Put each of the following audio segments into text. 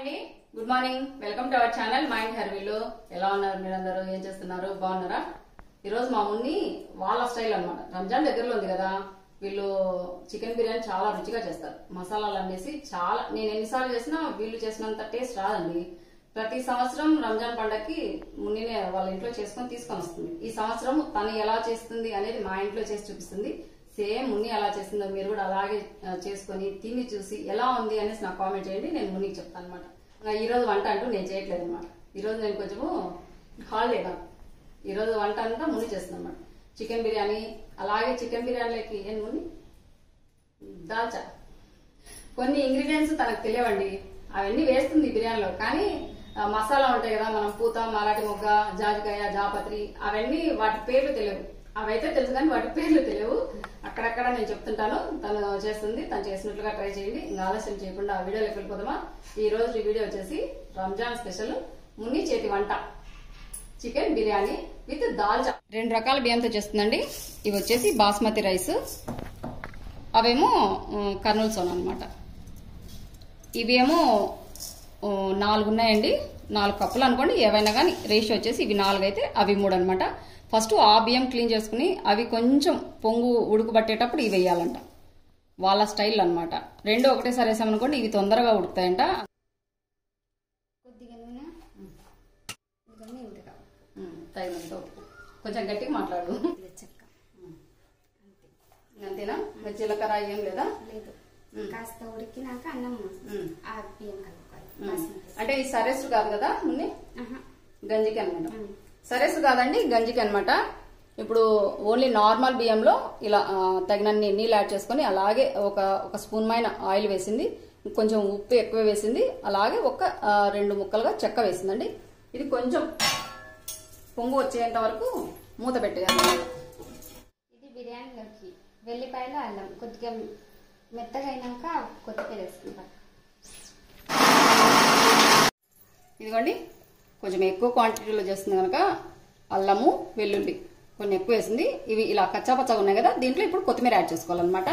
అండి good morning welcome to our channel mind హర్వీలు ఎలా ఉన్నారు మీరందరూ ఏం చేస్తున్నారు బాగున్నారా ఈరోజు మా మున్ని వాళ్ళ స్టైల్ అన్నమాట రంజాన్ దగ్గరలో ఉంది కదా వీళ్ళు చికెన్ బిర్యానీ చాలా రుచిగా చేస్తారు మసాలాలు అనేసి చాలా నేను ఎన్నిసార్లు చేసినా వీళ్ళు చేసినంత టేస్ట్ రాదండి ప్రతి సంవత్సరం రంజాన్ పండగకి మున్నినే వాళ్ళ ఇంట్లో చేసుకొని తీసుకొని వస్తుంది ఈ సంవత్సరం తను ఎలా చేస్తుంది అనేది మా ఇంట్లో చేసి చూపిస్తుంది సేమ్ మున్ని ఎలా చేస్తుందో మీరు కూడా అలాగే ఆ, చేసుకొని తిని చూసి ఎలా ఉంది అనేసి నాకు కామెంట్ చేయండి నేను మునికి చెప్తాను అనమాట ఈ రోజు వంట అంటూ నేను చేయట్లేదు అనమాట ఈ రోజు నేను కొంచెము హాలిడే నాకు ఈ రోజు వంట అంతా ముని చేస్తున్నాను అనమాట చికెన్ బిర్యానీ అలాగే చికెన్ బిర్యానీలోకి ఏం ముని దాల్చా కొన్ని ఇంగ్రీడియంట్స్ తనకు తెలియవండి అవన్నీ వేస్తుంది బిర్యానీలో కానీ ఆ, మసాలా ఉంటాయి కదా మనం పూత మరాఠీ మొగ్గ జాజికాయ జాపత్రి అవన్నీ వాటి పేర్లు తెలియవు అవైతే తెలుసు కానీ వాటి పేర్లు తెలియవు అక్కడక్కడ నేను చెప్తుంటాను తను చేస్తుంది తను చేసినట్లుగా ట్రై చేయండి ఇంకా ఆలస్యం చేయకుండా ఆ వీడియోలోకి వెళ్ళిపోదామా ఈ రోజు ఈ వీడియో వచ్చేసి రంజాన్ స్పెషల్ మున్ని చేతి వంట చికెన్ బిర్యానీ విత్ దాల్చా రెండు రకాల బియ్యంతో చేస్తుందండి ఇవి వచ్చేసి బాస్మతి రైస్ అవేమో ఉమ్, కర్నూలు సోనా అనమాట ఇవేమో ఓ, నాలుగు ఉన్నాయండి నాలుగు కప్పులు అనుకోండి ఏవైనా కానీ రేషియో వచ్చేసి ఇవి నాలుగు అయితే అవి మూడు అనమాట ఫస్ట్ ఆ బియ్యం క్లీన్ చేసుకుని అవి కొంచెం పొంగు ఉడుకుబట్టేటప్పుడు ఇవి వేయాలంట వాళ్ళ స్టైల్ అన్నమాట రెండు ఒకటేసారి వేసామనుకోండి ఇవి తొందరగా ఉడుకుతాయంట కొద్దిగా నూనె ఇవన్నీ ఇంతగా ఉమ్, తగినంత ఉప్పు కొంచెం గట్టిగా మాట్లాడు ఇలా చెక్క అంతేనా మరి జీలకర్ర ఏం లేదా లేదు ఉమ్. కాస్త ఉడికినాక అన్నం ఉమ్. ఆ బియ్యం కలుపుకోవాలి ఉమ్. బాస్మతి అంటే ఈ సరెస్ కాదు కదా మున్ని ఆహా. గంజికి అనమాట ఉమ్. సరెస్ కాదండి గంజికి అనమాట ఇప్పుడు ఓన్లీ నార్మల్ బియ్యంలో ఇలా ఆ, తగినన్ని నీళ్ళు యాడ్ చేసుకొని అలాగే ఒక ఒక స్పూన్ మైన ఆయిల్ వేసింది కొంచెం ఉప్పు ఎక్కువ వేసింది అలాగే ఒక ఆ, రెండు ముక్కలుగా చెక్క వేసిందండి ఇది కొంచెం పొంగు వచ్చేంత వరకు మూత పెట్టేయాలి ఇది బిర్యానీలోకి వెల్లిపాయలు అల్లం కొద్దిగా మెత్తగా అయినాక కొత్తిమీర వేసుకుంటాం ఇదిగోండి కొంచెం ఎక్కువ క్వాంటిటీలో చేస్తుంది కనుక అల్లము వెల్లుల్లి కొన్ని ఎక్కువ వేసింది ఇవి ఇలా కచ్చాపచ్చగా ఉన్నాయి కదా దీంట్లో ఇప్పుడు కొత్తిమీర యాడ్ చేసుకోవాలన్నమాట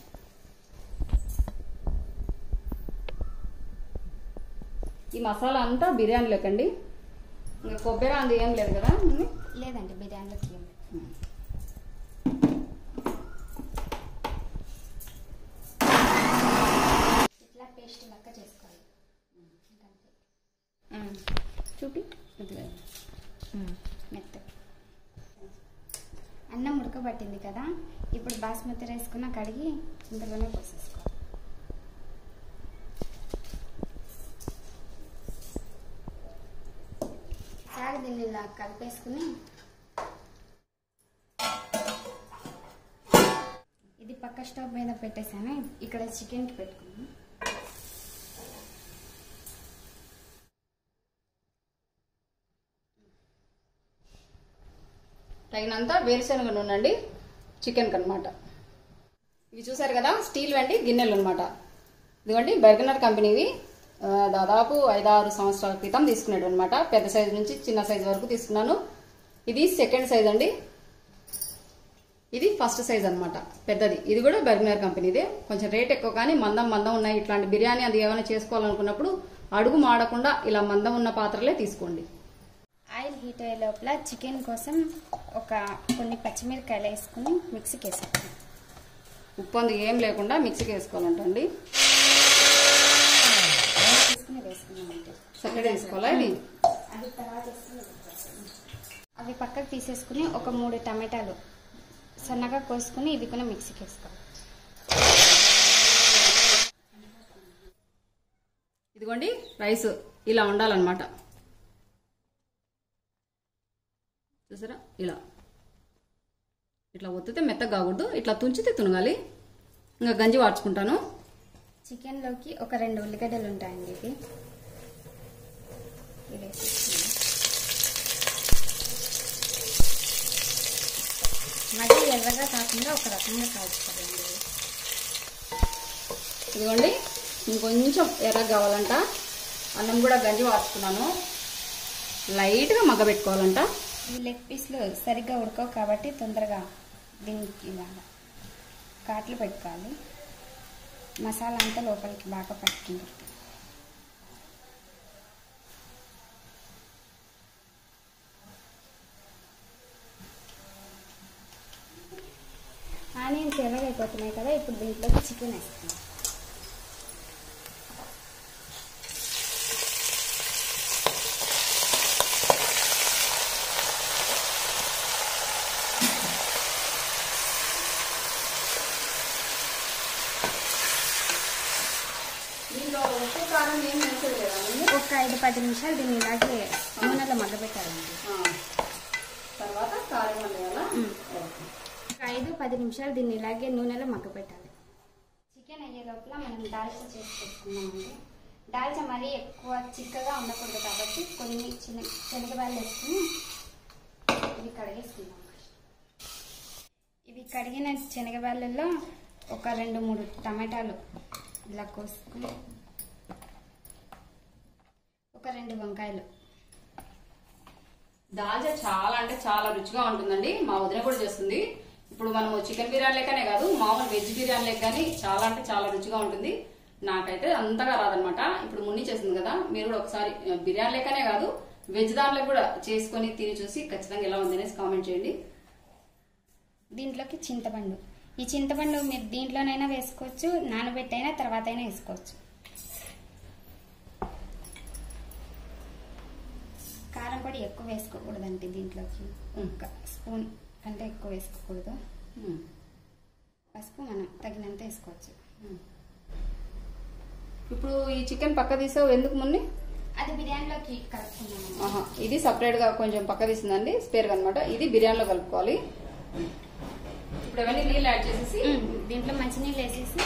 ఈ మసాలా అంతా బిర్యానీలోకండి ఇంకా కొబ్బరి అంది ఏం లేదు కదా ఉన్ని? లేదండి బిర్యానీలోకి ఏం లేదు. ఇట్లా పేస్ట్ లెక్క చేసుకోవాలి ఇంకంతే. చూపి మెత్త అన్నం ఉడకబట్టింది కదా ఇప్పుడు బాస్మతి రైస్ కున్న కడిగి ఇందులోనే పోసేసుకోవాలి సాగి దీన్ని ఇలా కలిపేసుకుని ఇది పక్క స్టవ్ మీద పెట్టేసాను ఇక్కడ చికెన్కి పెట్టుకున్నాను తగినంత వేరుశనగ నూనె అండి చికెన్ అనమాట ఇవి చూసారు కదా స్టీల్ వంటి గిన్నెలు అనమాట ఇదిగోండి బెర్గనర్ కంపెనీవి ఆ, దాదాపు ఐదారు సంవత్సరాల క్రితం తీసుకున్నాడు అనమాట పెద్ద సైజు నుంచి చిన్న సైజు వరకు తీసుకున్నాను ఇది సెకండ్ సైజ్ అండి ఇది ఫస్ట్ సైజ్ అన్నమాట పెద్దది ఇది కూడా బెర్గనర్ కంపెనీదే కొంచెం రేట్ ఎక్కువ కానీ మందం మందం ఉన్నాయి ఇట్లాంటి బిర్యానీ అది ఏమైనా చేసుకోవాలనుకున్నప్పుడు అడుగు మాడకుండా ఇలా మందం ఉన్న పాత్రలే తీసుకోండి ఆయిల్ హీట్ అయ్యే లోపల చికెన్ కోసం ఒక కొన్ని పచ్చిమిరకాయలు వేసుకుని మిక్సీకి వేసాను ఉప్పు అందు ఏం లేకుండా మిక్సీకి వేసుకోవాలంటండి తీసుకుని వేసుకున్నాం అంతే చక్కగా వేసుకోవాలా ఇది అది తర్వాత వేసుకుని అవి పక్కకు తీసేసుకుని ఒక మూడు టమాటాలు సన్నగా కోసుకుని ఇవి కూడా మిక్సీకి వేసుకోవాలి ఇదిగోండి రైస్ ఇలా ఉండాలన్నమాట చూసారా ఇలా ఇట్లా ఒత్తితే మెత్తగా కాకూడదు ఇట్లా తుంచితే తునగాలి ఇంకా గంజి వార్చుకుంటాను చికెన్లోకి ఒక రెండు ఉల్లిగడ్డలు ఉంటాయండి ఇవి ఇవి వేసేసుకున్నాం మరీ ఎర్రగా కాకుండా ఒక రకంగా కాల్చుకోవాలండి ఇవి. ఇదిగోండి ఇంకొంచెం ఎర్రగా కావాలంట అన్నం కూడా గంజి వార్చుకున్నాను లైట్గా మగ్గబెట్టుకోవాలంట ఈ లెగ్ పీస్లు సరిగ్గా ఉడకవు కాబట్టి తొందరగా దీనికి ఇలాగా కాట్లు పెట్టుకోవాలి మసాలా అంతా లోపలికి బాగా పట్టుకుంటుంది తెల్లగా అయిపోతున్నాయి కదా ఇప్పుడు దీంట్లోకి చికెన్ వేస్తాను దీంట్లో ఉప్పు కారం ఏం వేసేది లేదా ముందు? ఒక ఐదు పది నిమిషాలు దీన్ని ఇలాగే నూనెలో మగ్గబెట్టాలండి ఆ. తర్వాత కారం వేయాలా మ్మ్. ఓకే. ఒక ఐదు పది నిమిషాలు దీన్ని ఇలాగే నూనెలో మగ్గబెట్టాలి చికెన్ అయ్యే లోపల మనం దాల్చా చేసి పెట్టుకున్నామండి దాల్చా మరీ ఎక్కువ చిక్కగా ఉండకూడదు కాబట్టి కొన్ని చిన్న శనగబాలు వేసుకుని ఇవి కడిగేసుకుందాం ఇవి కడిగిన శనగబాళ్ళల్లో ఒక రెండు మూడు టమాటాలు ఇలా కోసుకుని ఒక రెండు వంకాయలు దాల్చా చాలా అంటే చాలా రుచిగా ఉంటుందండి మా వదిన కూడా చేస్తుంది ఇప్పుడు మనము చికెన్ బిర్యానీ లెక్కనే కాదు మామూలు వెజ్ బిర్యానీ లెక్క కానీ చాలా అంటే చాలా రుచిగా ఉంటుంది నాకైతే అంతగా రాదనమాట ఇప్పుడు మున్ని చేస్తుంది కదా మీరు కూడా ఒకసారి ఆ, బిర్యానీ లెక్కనే కాదు వెజ్ దాంట్లో కూడా చేసుకొని తిని చూసి ఖచ్చితంగా ఎలా ఉంది అనేసి కామెంట్ చేయండి దీంట్లోకి చింతపండు ఈ చింతపండు మీరు దీంట్లోనైనా వేసుకోవచ్చు నానబెట్టైనా తర్వాత అయినా వేసుకోవచ్చు కారం పొడి ఎక్కువ వేసుకోకూడదండి దీంట్లోకి ఒక స్పూన్ కంటే ఎక్కువ వేసుకోకూడదు మ్మ్. పసుపు మనం తగినంత వేసుకోవచ్చు ఇప్పుడు ఈ చికెన్ పక్క తీసావు ఎందుకు మున్ని అది బిర్యానీలోకి కలుపుకున్నాము ఆహా, ఇది సపరేట్ గా కొంచెం పక్క తీసిందండి స్పేర్ అనమాట ఇది బిర్యానీలో కలుపుకోవాలి ఇప్పుడు అవన్నీ నీళ్ళు యాడ్ చేసేసి ఉమ్, దీంట్లో మంచినీళ్ళు వేసేసి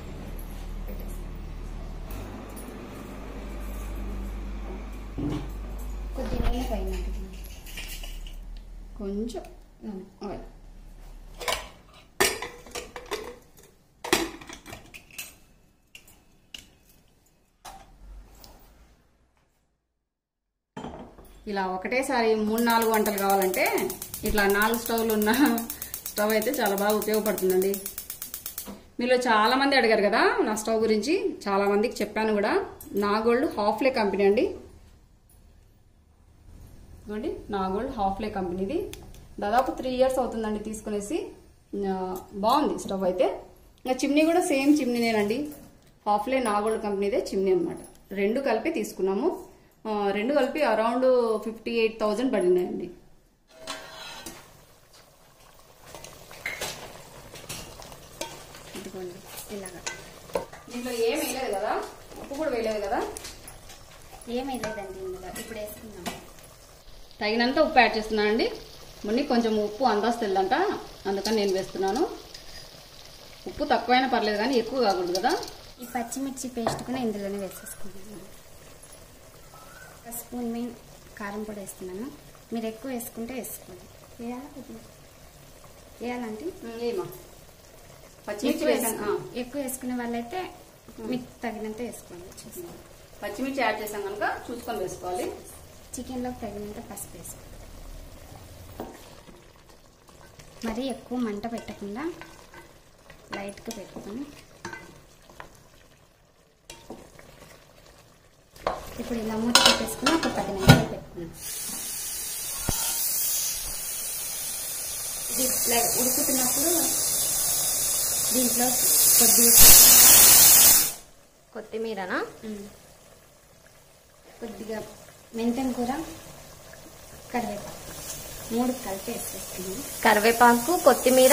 కొద్ది నీళ్ళు పైన కొంచెం నూనె. ఆయిల్ ఇలా ఒకటేసారి మూడు నాలుగు వంటలు కావాలంటే ఇట్లా నాలుగు స్టవ్లు ఉన్న స్టవ్ అయితే చాలా బాగా ఉపయోగపడుతుందండి మీలో చాలా మంది అడిగారు కదా నా స్టవ్ గురించి చాలా మందికి చెప్పాను కూడా నా గోల్డ్ హాఫ్లే కంపెనీ అండి ఇదిగోండి నా గోల్డ్ హాఫ్లే కంపెనీది దాదాపు త్రీ ఇయర్స్ అవుతుందండి తీసుకునేసి ఆ, బాగుంది స్టవ్ అయితే ఇంకా చిమ్నీ కూడా సేమ్ చిమ్నీనేనండి హాఫ్లే నా గోల్డ్ కంపెనీదే చిమ్నీ అనమాట రెండు కలిపి తీసుకున్నాము ఆ, రెండు కలిపి అరౌండ్ ఫిఫ్టీ ఎయిట్ థౌజండ్ పడినాయండి ఇదిగోండి ఇలాగా దీంట్లో ఏం వేయలేదు కదా ఉప్పు కూడా వేయలేదు కదా ఏమీ లేదండి ఇందులో ఇప్పుడు వేసుకుందాం తగినంత ఉప్పు యాడ్ చేస్తున్నానండి మున్ని కొంచెం ఉప్పు అందాజు తెల్లంట అందుకని నేను వేస్తున్నాను ఉప్పు తక్కువైనా పర్లేదు కానీ ఎక్కువ కాకూడదు కదా ఈ పచ్చిమిర్చి పేస్ట్ కూడా ఇందులోనే వేసేసుకుంటున్నాను ఒక స్పూన్ మీ కారం పొడి వేస్తున్నాను మీరు ఎక్కువ వేసుకుంటే వేసుకోండి వేయాలా కొద్దిగా వేయాలంటే ఏమా పచ్చిమిర్చి ఎక్కువ వేసాను ఆ, వేసుకు- ఎక్కువ వేసుకునే వాళ్ళైతే మీకు తగినంత వేసుకోండి చూసుకోండి పచ్చిమిర్చి యాడ్ చేసాం కనుక చూసుకొని వేసుకోవాలి చికెన్లోకి తగినంత పసుపు వేసుకోండి మరీ ఎక్కువ మంట పెట్టకుండా లైట్గా పెట్టుకొని ఇప్పుడు ఇలా మూత పెట్టేసుకుని ఒక పది నిమిషాలు పెట్టుకున్నాం ఇది ఇట్లా ఉడుకుతున్నప్పుడు దీంట్లో కొద్దిగా కొత్తిమీరనా ఉమ్, కొద్దిగా మెంతం కూర కరివేపాకు మూడు కలిపి వేసేసుకున్నాం కరివేపాకు కొత్తిమీర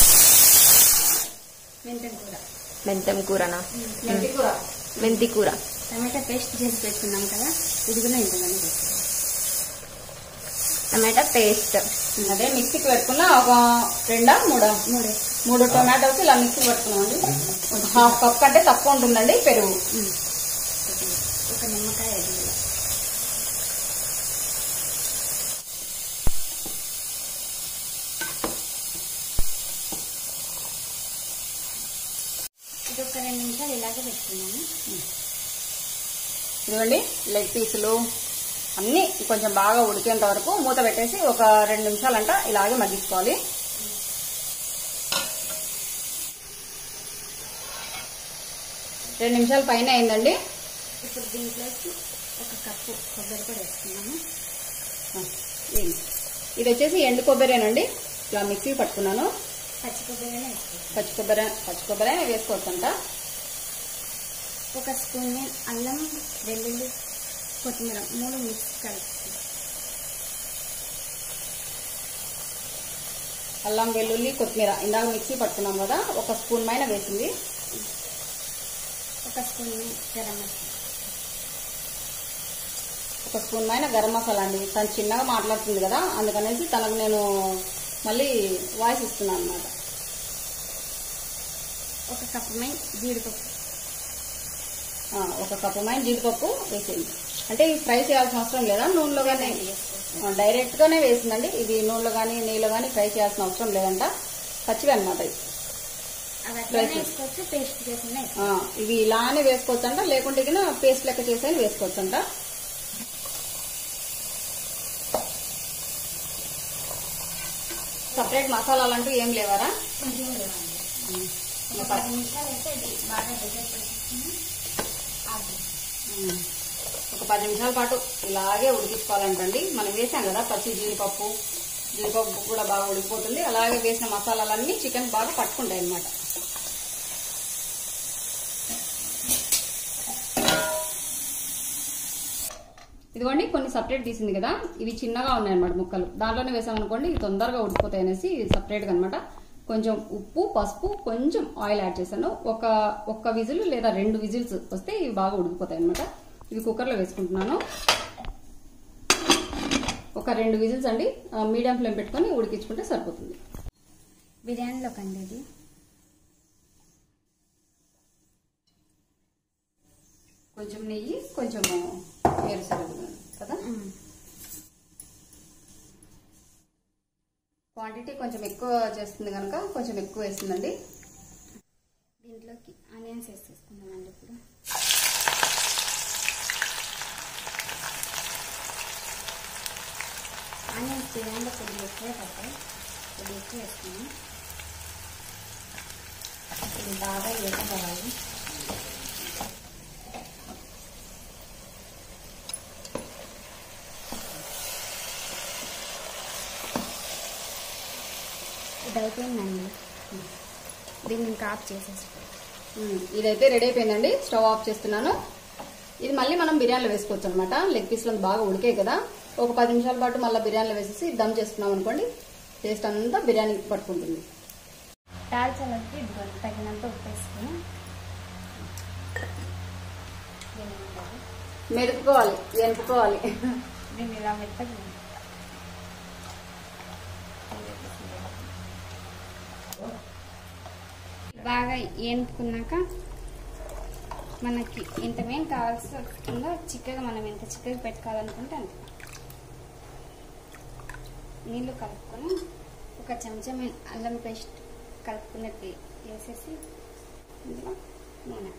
మెంతం కూర మెంతం కూరనా మెంతి కూర మెంతి కూర టమాటా పేస్ట్ చేసి పెట్టుకున్నాం కదా ఇది కూడా ఇందులోనే వేసుకోవాలి. టమాటా పేస్ట్ అదే మిక్సీకి పెట్టుకున్న ఒక రెండా మూడా మూడే మూడు టొమాటోస్ ఇలా మిక్సీ పెట్టుకున్నామండి హాఫ్ కప్ కంటే తక్కువ ఉంటుందండి పెరుగు ఉమ్, కొద్దిగా. ఒక నిమ్మకాయ అది ఇది ఒక రెండు నిమిషాలు ఇలాగే పెట్టుకున్నాను ఇదిగోండి లెగ్ పీసులు అన్ని కొంచెం బాగా ఉడికేంత వరకు మూత పెట్టేసి ఒక రెండు నిమిషాలంట ఇలాగే మగ్గించుకోవాలి రెండు నిమిషాల పైన అయిందండి ఇప్పుడు దీంట్లోకి ఒక కప్పు కొబ్బరి కూడా వేసుకున్నాము ఆ, ఇది ఇది వచ్చేసి ఎండు కొబ్బరేనండి ఇలా మిక్సీ పట్టుకున్నాను పచ్చి కొబ్బరి వేసుకోవచ్చు పచ్చి కొబ్బరి పచ్చి కొబ్బరి వేసుకోవచ్చంట ఒక స్పూన్ అల్లం వెల్లుల్లి కొత్తిమీర మూడు మిక్స్ కలుపుతుంది అల్లం వెల్లుల్లి కొత్తిమీర ఇందాక మిక్సీ పట్టుకున్నాం కదా ఒక స్పూన్ పైన వేసింది ఒక స్పూన్ గరం మసాలా ఒక స్పూన్ పైన గరం మసాలా అండి తను చిన్నగా మాట్లాడుతుంది కదా అందుకనేసి తనకు నేను మళ్ళీ వాయిస్ ఇస్తున్నాను అనమాట ఒక కప్పు మై జీడిపప్పు ఒక కప్పు మైన జీడిపప్పు వేసేయండి అంటే ఈ ఫ్రై చేయాల్సిన అవసరం లేదా నూనెలో కానీ డైరెక్ట్ గానే వేసిందండి ఇది నూనెలో కానీ నెయ్యిలో కానీ ఫ్రై చేయాల్సిన అవసరం లేదంట పచ్చివి అనమాట ఇవి అవి అట్లనే Right. వేసుకోవచ్చు పేస్ట్ చేసిన ఆ, ఇవి ఇలానే వేసుకోవచ్చంట లేకుంటే కింద పేస్ట్ లెక్క చేసేది వేసుకోవచ్చంట సపరేట్ మసాలాలు అంటూ ఏం లేవారా ఒక పది నిమిషాలు అయితే అది బాగా దగ్గర పెట్టేసుకుని ఆగి ఉమ్. ఒక పది నిమిషాల పాటు ఇలాగే ఉడికించుకోవాలంటండి మనం వేసాం కదా పచ్చి జీడిపప్పు జీడిపప్పు కూడా బాగా ఉడికిపోతుంది అలాగే వేసిన మసాలాలన్నీ చికెన్ బాగా పట్టుకుంటాయి అన్నమాట ఇదిగోండి కొన్ని సపరేట్ తీసింది కదా ఇవి చిన్నగా ఉన్నాయన్నమాట ముక్కలు దాంట్లోనే వేసామనుకోండి ఇవి తొందరగా ఉడికిపోతాయి అనేసి సపరేట్గా అనమాట కొంచెం ఉప్పు పసుపు కొంచెం ఆయిల్ యాడ్ చేశాను ఒక ఒక్క విజిల్ లేదా రెండు విజిల్స్ వస్తే ఇవి బాగా ఉడికిపోతాయి అనమాట ఇవి కుక్కర్లో వేసుకుంటున్నాను ఒక రెండు విజిల్స్ అండి మీడియం ఫ్లేమ్ పెట్టుకొని ఉడికించుకుంటే సరిపోతుంది బిర్యానీలో కండి ఇది కొంచెం నెయ్యి కొంచెం వేరుశనగ కదా క్వాంటిటీ కొంచెం ఎక్కువ చేస్తుంది కనుక కొంచెం ఎక్కువ వేస్తుందండి దీంట్లోకి ఆనియన్స్ వేసేసుకుందామండి ఇప్పుడు ఆనియన్స్ బిర్యానీలో కొద్దిగా ఎక్కువే పడతాయి కొద్దిగా ఎక్కువ వేసుకున్నాం ఇది బాగా వేసుకోవాలి ఇది అయిపోయిందండి దీన్ని ఇంకా ఆఫ్ చేసేసుకోవాలి ఉమ్, ఇదైతే రెడీ అయిపోయిందండి స్టవ్ ఆఫ్ చేస్తున్నాను ఇది మళ్ళీ మనం బిర్యానీలో వేసుకోవచ్చు అనమాట లెగ్ పీస్లు బాగా ఉడికే కదా ఒక పది నిమిషాల పాటు మళ్ళీ బిర్యానీలో వేసేసి దమ్ చేసుకున్నాం అనుకోండి టేస్ట్ అంతా బిర్యానీకి పట్టుకుంటుంది దాల్చాలకి ఇదిగోండి తగినంత ఉప్పు వేసుకుని దీన్ని ఉండాలి. మెరుపుకోవాలి ఎనుపుకోవాలి దీన్ని ఇలా మెత్తగా బాగా ఏనుకున్నాక మనకి ఎంత మేం కావాల్సి వస్తుందో చిక్కగా మనం ఎంత చిక్కగా పెట్టుకోవాలనుకుంటే అంత నీళ్లు కలుపుకొని ఒక చెంచా మేము అల్లం పేస్ట్ కలుపుకున్నట్టు వేసేసి ఇందులో నూనె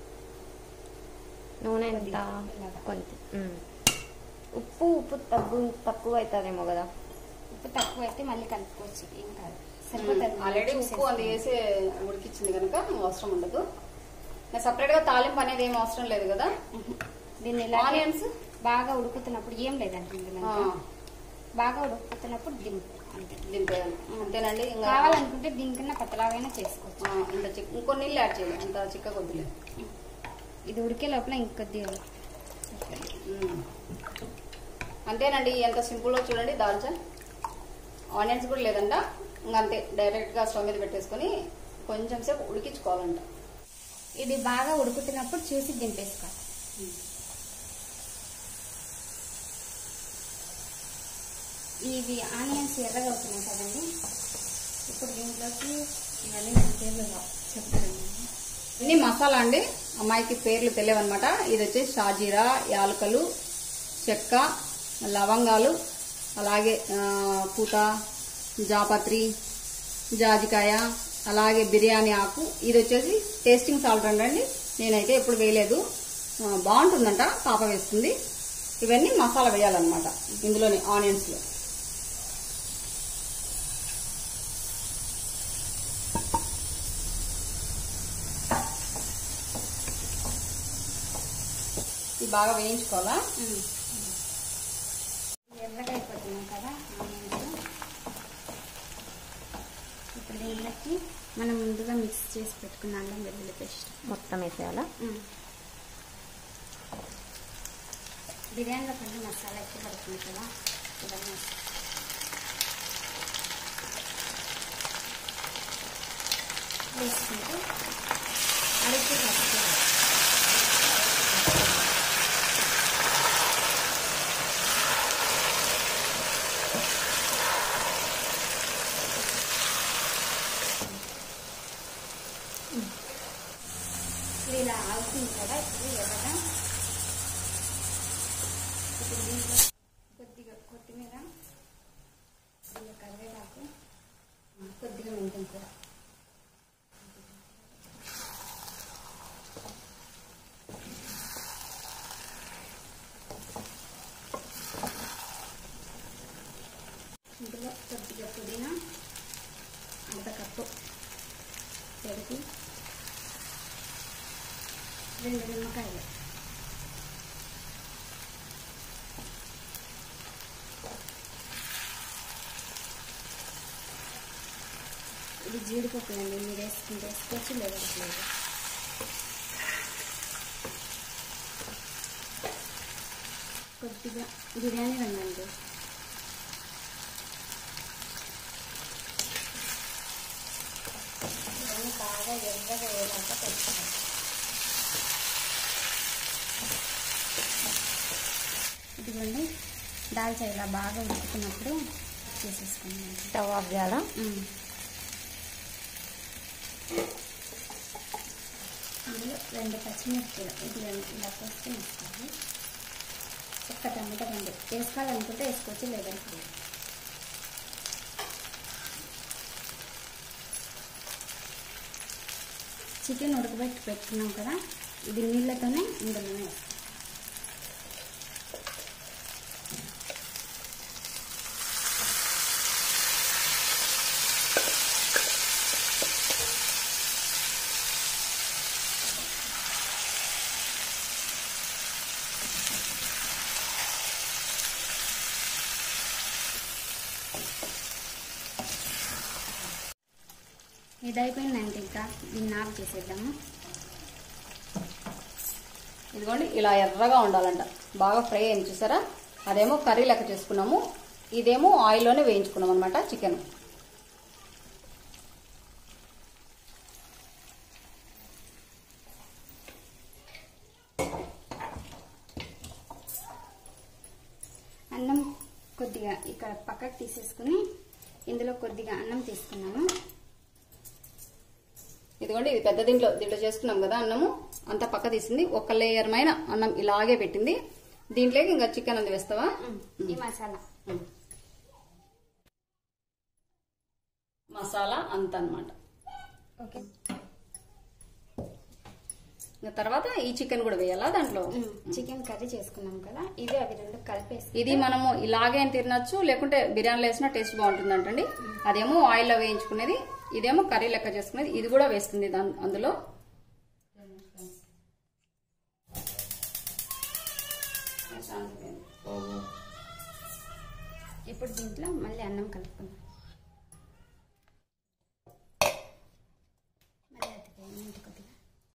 నూనె ఎంత కొంచెం ఉమ్. ఉప్పు ఉప్పు తగ్గు తక్కువ అవుతుందేమో కదా ఉప్పు తక్కువ అయితే మళ్ళీ కలుపుకోవచ్చు ఏం కాదు సరిపోతుంది ఆల్రెడీ ఉప్పు అది వేసి ఉడికిచ్చింది కనుక అవసరం ఉండదు సపరేట్ గా తాలింపు అనేది ఏం అవసరం లేదు కదా దీన్ని ఇలా ఆనియన్స్ బాగా ఉడుకుతున్నప్పుడు ఏం లేదండి ఇందులో ఆ, ఇంకా. బాగా ఉడుకుతున్నప్పుడు దింపు అంతే దింపేయాలి అంతేనండి ఇంకా కావాలనుకుంటే దీనికన్నా పతలాగైనా చేసుకోవచ్చు ఆ, ఇంత చిక్క ఇంకో నీళ్ళు యాడ్ చేయాలి అంత చిక్క కొద్దిలే ఇది ఉడికే లోపల ఇంకొద్దిగా ఉమ్. అంతేనండి ఎంత సింపుల్ గా చూడండి దాల్చా ఆనియన్స్ కూడా లేదంట ఇంకా అంతే డైరెక్ట్ గా స్టవ్ మీద పెట్టేసుకొని కొంచెం సేపు ఉడికించుకోవాలంట ఇది బాగా ఉడుకుతున్నప్పుడు చూసి దింపేసుకోవాలి ఇవి ఆనియన్స్ ఎర్రగా అవుతున్నాయి కదండి ఇప్పుడు దీంట్లోకి ఇవన్నీ నా పేర్లు రావు. చెప్తాను ఇన్ని మసాలా అండి అమ్మాయికి పేర్లు తెలియవన్నమాట ఇది వచ్చేసి షాజీరా యాలకలు చెక్క లవంగాలు అలాగే ఆ, పూత జాపత్రి జాజికాయ అలాగే బిర్యానీ ఆకు ఇది వచ్చేసి టేస్టింగ్ సాల్ట్ అండి నేనైతే ఎప్పుడు వేయలేదు ఆ, బాగుంటుందంట పాప వేస్తుంది ఇవన్నీ మసాలా వేయాలన్నమాట ఇందులోని ఆనియన్స్లో ఇవి బాగా వేయించుకోవాలా ఎర్రగా అయిపోతున్నాం కదా ఆనియన్స్ ఇప్పుడు దీంట్లోకి దాంట్లోకి మనం ముందుగా మిక్స్ చేసి పెట్టుకున్న అల్లం వెల్లుల్లి పేస్ట్ మొత్తం వేసేయాలా బిర్యానీలో కొంచెం మసాలా ఎక్కువ పడుతుంది కదా ఇవన్నీ వేసుకుంటే అడుగు కట్టుకోవాలి ఇప్పుడు ఇలా ఆగుతుంది కదా ఇప్పుడు ఎర్రగా ఇప్పుడు దీంట్లో కొద్దిగా కొత్తిమీర కొద్దిగా కరివేపాకు ఆ, కొద్దిగా మెంతం కూర ఇందులో కొద్దిగా పుదీనా అర్ధ కప్పు పెరుగు రెండు నిమ్మకాయలు ఇది జీడిపప్పు అండి మీరు వేసుకుంటే వేసుకోవచ్చు లేదా లేదు కొద్దిగా బిర్యానీ రంగండి ఇవన్నీ బాగా ఎర్రగా వేలాక పెట్టుకోవాలి ఇదిగోండి దాల్చా ఇలా బాగా ఉడుకుతున్నప్పుడు చేసేసుకున్నాం స్టవ్ ఆఫ్ చేయాలా అందులో రెండు పచ్చిమిర్చిలు ఇది రెండు ఇలా పోస్తే వేసుకోవాలి ఒక్క టమాటా రెండు వేసుకోవాలనుకుంటే వేసుకోవచ్చు లేదంటే లేదు. చికెన్ ఉడకబెట్టి పెట్టుకున్నాం కదా ఇది నీళ్ళతోనే ఇందులోనే వేస్తాం ఇది అయిపోయిందంటే ఇంకా దీన్ని ఆఫ్ చేసేద్దాము ఇదిగోండి ఇలా ఎర్రగా ఉండాలంట బాగా ఫ్రై అయింది చూసారా అదేమో కర్రీ లెక్క చేసుకున్నాము ఇదేమో ఆయిల్లోనే వేయించుకున్నాం అనమాట చికెన్ అన్నం కొద్దిగా ఇక్కడ పక్కకు తీసేసుకుని ఇందులో కొద్దిగా అన్నం తీసుకున్నాము ఇదిగోండి ఇది పెద్ద దీంట్లో దీంట్లో చేసుకున్నాం కదా అన్నము అంతా పక్క తీసింది ఒక లేయర్ మైన అన్నం ఇలాగే పెట్టింది దీంట్లోకి ఇంకా చికెన్ అంది వేస్తావా ఈ మసాలా ఉమ్. మసాలా అంత అన్నమాట ఓకే ఇంకా తర్వాత ఈ చికెన్ కూడా వేయాలా దాంట్లో చికెన్ కర్రీ చేసుకున్నాం కదా ఇవి అవి రెండు కలిపేసి ఇది మనము ఇలాగే తినచ్చు లేకుంటే బిర్యానీలో వేసినా టేస్ట్ బాగుంటుంది అంటండి అదేమో ఆయిల్లో వేయించుకునేది ఇదేమో కర్రీ లెక్క చేసుకునేది ఇది కూడా వేస్తుంది దాన్- అందులో ఇప్పుడు దీంట్లో మళ్ళీ అన్నం కలుపుకుందాం మళ్ళీ అది ఇంటి కొద్దిగా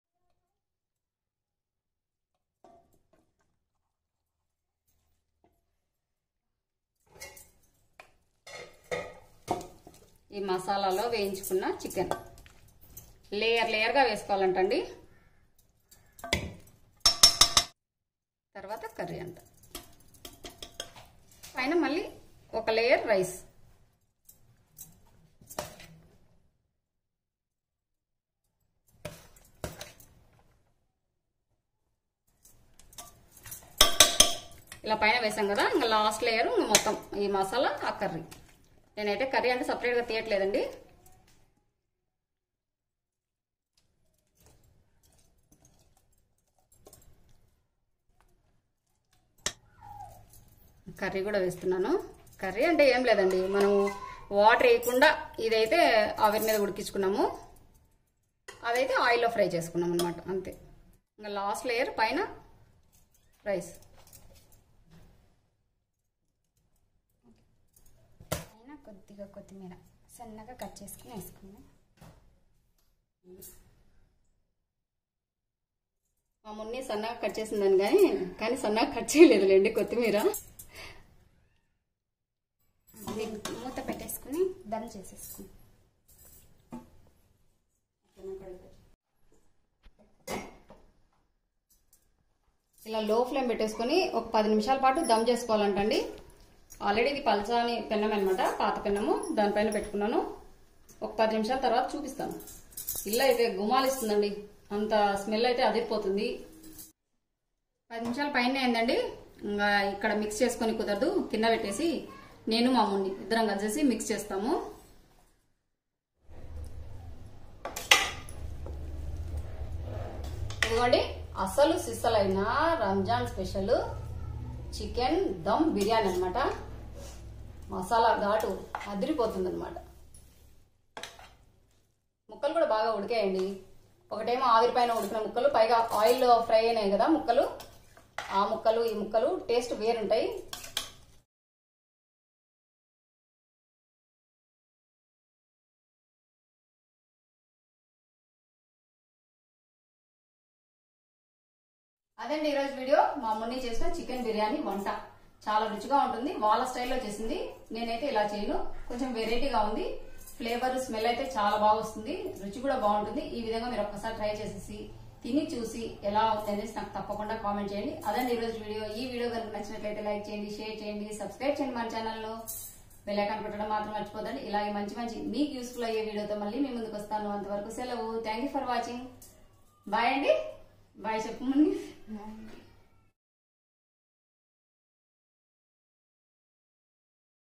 ఈ మసాలాలో వేయించుకున్న చికెన్ లేయర్ లేయర్గా వేసుకోవాలంటండి తర్వాత కర్రీ అంట పైన మళ్ళీ ఒక లేయర్ రైస్ ఇలా పైన వేసాం కదా ఇంకా లాస్ట్ లేయర్ ఇంకా మొత్తం ఈ మసాలా ఆ కర్రీ నేనైతే కర్రీ అంటే సపరేట్గా తీయట్లేదండి కర్రీ కూడా వేస్తున్నాను కర్రీ అంటే ఏం లేదండి మనం వాటర్ వేయకుండా ఇదైతే ఆవిరి మీద ఉడికించుకున్నాము అదైతే ఆయిల్లో ఫ్రై చేసుకున్నాం అనమాట అంతే ఇంకా లాస్ట్ లేయర్ పైన రైస్ పైన కొద్దిగా కొత్తిమీర సన్నగా కట్ చేసుకుని వేసుకుందాం మా మున్ని సన్నగా కట్ చేసిందని కానీ కానీ సన్నగా కట్ చేయలేదులేండి కొత్తిమీర దీనికి మూత పెట్టేసుకుని దమ్ చేసేసుకుని ఇలా లో ఫ్లేమ్ పెట్టేసుకొని ఒక పది నిమిషాల పాటు దమ్ చేసుకోవాలంటండి ఆల్రెడీ ఇది పల్చాని పెన్నం అనమాట పాత పెన్నము దానిపైన పెట్టుకున్నాను ఒక పది నిమిషాల తర్వాత చూపిస్తాను ఇల్లు అయితే గుమాలిస్తుందండి అంత స్మెల్ అయితే అదిరిపోతుంది పది నిమిషాల పైన అయిందండి ఇంకా ఇక్కడ మిక్స్ చేసుకొని కుదరదు కింద పెట్టేసి నేను మా మున్ని ఇద్దరం కలిసేసి మిక్స్ చేస్తాము ఇదిగోండి అసలు సిస్సలైన రంజాన్ స్పెషల్ చికెన్ దమ్ బిర్యానీ అన్నమాట మసాలా ఘాటు అదిరిపోతుంది అనమాట ముక్కలు కూడా బాగా ఉడికాయండి ఒకటేమో ఆవిరి పైన ఉడికిన ముక్కలు పైగా ఆయిల్ ఫ్రై అయినాయి కదా ముక్కలు ఆ ముక్కలు ఈ ముక్కలు టేస్ట్ వేరుంటాయి అదండి ఈరోజు వీడియో మా మున్ని చేసిన చికెన్ బిర్యానీ వంట చాలా రుచిగా ఉంటుంది వాళ్ళ స్టైల్లో చేసింది నేనైతే ఇలా చేయను కొంచెం వెరైటీగా ఉంది ఫ్లేవర్ స్మెల్ అయితే చాలా బాగా వస్తుంది రుచి కూడా బాగుంటుంది ఈ విధంగా మీరు ఒక్కసారి ట్రై చేసేసి తిని చూసి ఎలా ఉంది అనేసి నాకు తప్పకుండా కామెంట్ చేయండి అదండి ఈరోజు వీడియో ఈ వీడియో కనుక నచ్చినట్లయితే లైక్ చేయండి షేర్ చేయండి సబ్స్క్రైబ్ చేయండి మన ఛానల్ను బెల్ ఐకాన్ పెట్టడం మాత్రం మర్చిపోదండి ఇలాగే మంచి మంచి మీకు యూస్ఫుల్ అయ్యే వీడియోతో మళ్ళీ మీ ముందుకు వస్తాను అంతవరకు సెలవు thank you for watching bye అండి బాయ్ చెప్పు మున్ని